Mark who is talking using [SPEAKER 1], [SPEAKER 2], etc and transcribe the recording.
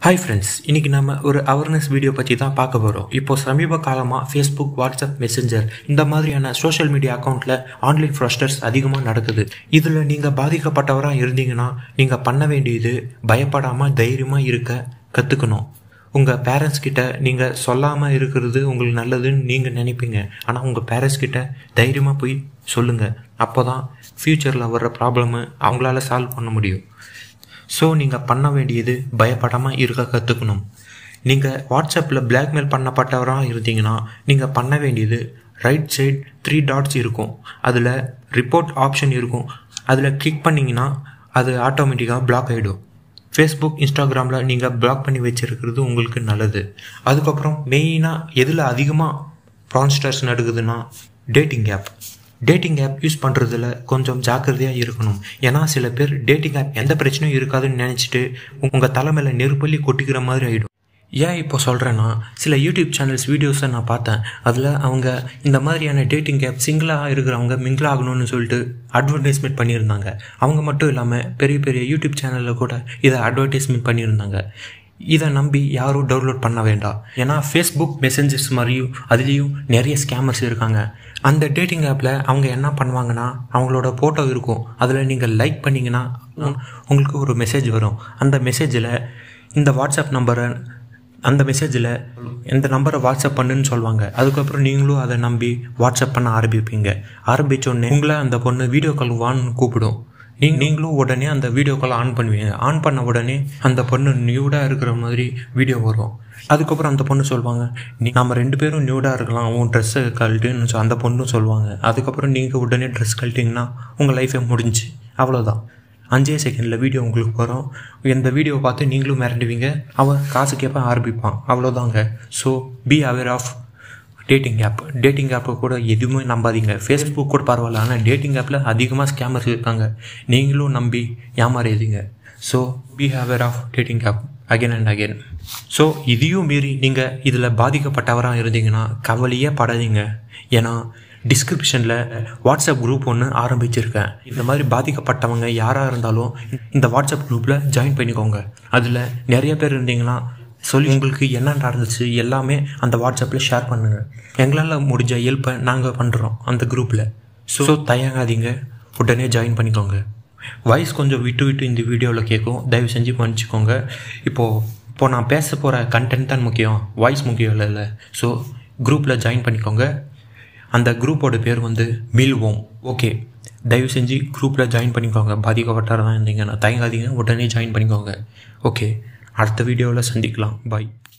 [SPEAKER 1] hi friends இன்னைக்கு நம்ம ஒரு அவேர்னஸ் வீடியோ பற்றி தான் பார்க்க போகிறோம் இப்போ சமீப காலமாக ஃபேஸ்புக் வாட்ஸ்அப் மெசஞ்சர் இந்த மாதிரியான சோஷியல் மீடியா அக்கௌண்ட்டில் ஆன்லைன் ஃப்ராஸ்டர்ஸ் அதிகமாக நடக்குது இதில் நீங்கள் பாதிக்கப்பட்டவராக இருந்தீங்கன்னா நீங்கள் பண்ண வேண்டியது பயப்படாமல் தைரியமாக இருக்க கற்றுக்கணும் உங்கள் பேரண்ட்ஸ் கிட்ட நீங்கள் சொல்லாமல் இருக்கிறது உங்களுக்கு நல்லதுன்னு நீங்கள் நினைப்பீங்க ஆனால் உங்கள் பேரண்ட்ஸ் கிட்ட தைரியமாக போய் சொல்லுங்கள் அப்போ தான் ஃப்யூச்சரில் வர்ற ப்ராப்ளமு அவங்களால சால்வ் பண்ண முடியும் ஸோ நீங்கள் பண்ண வேண்டியது பயப்படாமல் இருக்க கற்றுக்கணும் நீங்கள் வாட்ஸ்அப்பில் பிளாக்மெயில் பண்ணப்பட்டவராக இருந்தீங்கன்னா நீங்கள் பண்ண வேண்டியது ரைட் சைட் த்ரீ டாட்ஸ் இருக்கும் அதில் ரிப்போர்ட் ஆப்ஷன் இருக்கும் அதில் கிளிக் பண்ணிங்கன்னா அது ஆட்டோமேட்டிக்காக பிளாக் ஆகிடும் ஃபேஸ்புக் இன்ஸ்டாகிராமில் நீங்கள் பிளாக் பண்ணி வச்சுருக்கிறது உங்களுக்கு நல்லது அதுக்கப்புறம் மெயினாக எதில் அதிகமாக ப்ரான்ஸ்டர்ஸ் நடக்குதுன்னா dating app dating app use பண்ணுறதுல கொஞ்சம் ஜாக்கிரதையாக இருக்கணும் ஏன்னா சில பேர் டேட்டிங் ஆப் எந்த பிரச்சனையும் இருக்காதுன்னு நினச்சிட்டு உங்கள் தலைமையில் நெருப்பள்ளி கொட்டிக்கிற மாதிரி ஆகிடும் ஏன் இப்போ சொல்கிறேன்னா சில யூடியூப் சேனல்ஸ் வீடியோஸை நான் பார்த்தேன் அதில் அவங்க இந்த மாதிரியான டேட்டிங் ஆப் சிங்கிளாக இருக்கிறவங்க மிங்கிள் ஆகணும்னு சொல்லிட்டு அட்வர்டைஸ்மெண்ட் பண்ணியிருந்தாங்க அவங்க மட்டும் இல்லாமல் பெரிய பெரிய யூடியூப் சேனலில் கூட இதை அட்வர்டைஸ்மெண்ட் பண்ணியிருந்தாங்க இதை நம்பி யாரும் டவுன்லோட் பண்ண வேண்டாம் ஏன்னா ஃபேஸ்புக் மெசஞ்சர்ஸ் மாதிரியும் அதுலேயும் நிறைய ஸ்கேமர்ஸ் இருக்காங்க அந்த டேட்டிங் ஆப்பில் அவங்க என்ன பண்ணுவாங்கன்னா அவங்களோட ஃபோட்டோ இருக்கும் அதில் நீங்கள் லைக் பண்ணிங்கன்னா உங்களுக்கு ஒரு மெசேஜ் வரும் அந்த மெசேஜில் இந்த வாட்ஸ்அப் நம்பரை அந்த மெசேஜில் எந்த நம்பரை வாட்ஸ்அப் பண்ணுன்னு சொல்லுவாங்க அதுக்கப்புறம் நீங்களும் அதை நம்பி வாட்ஸ்அப் பண்ண ஆரம்பிப்பீங்க ஆரம்பித்தோடனே உங்களை அந்த பொண்ணு வீடியோ கால் வான்னு கூப்பிடும் நீங்க நீங்களும் உடனே அந்த வீடியோ கால் ஆன் பண்ணுவீங்க ஆன் பண்ண உடனே அந்த பொண்ணு நியூடாக இருக்கிற மாதிரி வீடியோ வரும் அதுக்கப்புறம் அந்த பொண்ணு சொல்லுவாங்க நீ நம்ம ரெண்டு பேரும் நியூடாக இருக்கலாம் உன் ட்ரெஸ்ஸை கழட்டுன்னு சொ- அந்த பொண்ணும் சொல்லுவாங்க அதுக்கப்புறம் நீங்கள் உடனே ட்ரெஸ் கழட்டிங்கன்னா உங்கள் லைஃபே முடிஞ்சு அவ்வளோதான் அஞ்சே செகண்டில் வீடியோ உங்களுக்கு வரும் இந்த வீடியோ பார்த்து நீங்களும் மிரண்டுவீங்க அவன் காசு கேட்ப ஆரம்பிப்பான் அவ்வளோதாங்க so be aware of dating app dating ஆப்பை கூட எதுவுமே நம்பாதீங்க ஃபேஸ்புக் கூட பரவாயில்ல ஆனால் டேட்டிங் ஆப்பில் அதிகமாக ஸ்கேமர்ஸ் இருக்காங்க நீங்களும் நம்பி ஏமாறியதீங்க so be aware of dating app again and again so இதையும் மீறி நீங்கள் இதில் பாதிக்கப்பட்டவராக இருந்தீங்கன்னா கவலையே படாதீங்க ஏன்னா டிஸ்கிரிப்ஷனில் வாட்ஸ்அப் குரூப் ஒன்று ஆரம்பிச்சிருக்கேன் இந்த மாதிரி பாதிக்கப்பட்டவங்க யாராக இருந்தாலும் இந்த வாட்ஸ்அப் குரூப்பில் ஜாயின் பண்ணிக்கோங்க அதில் நிறைய பேர் இருந்தீங்கன்னா சொல்லி உங்களுக்கு என்ன நடந்துச்சு எல்லாமே அந்த வாட்ஸ்அப்பில் ஷேர் பண்ணுங்கள் எங்களால் முடிஞ்ச ஹெல்ப்பை நாங்கள் பண்ணுறோம் அந்த குரூப்பில் ஸோ தயங்காதீங்க உடனே ஜாயின் பண்ணிக்கோங்க வாய்ஸ் கொஞ்சம் விட்டு விட்டு இந்த வீடியோவில் கேட்கும் தயவு செஞ்சு மன்னிச்சிக்கோங்க இப்போது இப்போ நான் பேச போகிற கண்டென்ட் தான் முக்கியம் வாய்ஸ் முக்கியம் இல்லை ஸோ குரூப்பில் ஜாயின் பண்ணிக்கோங்க அந்த குரூப்போட பேர் வந்து மில்வோம் ஓகே தயவு செஞ்சு குரூப்பில் ஜாயின் பண்ணிக்கோங்க பாதிக்கப்பட்டவராக இருந்தீங்கன்னா தயங்காதீங்க உடனே ஜாயின் பண்ணிக்கோங்க ஓகே அடுத்த வீடியோவில் சந்திக்கலாம் பாய்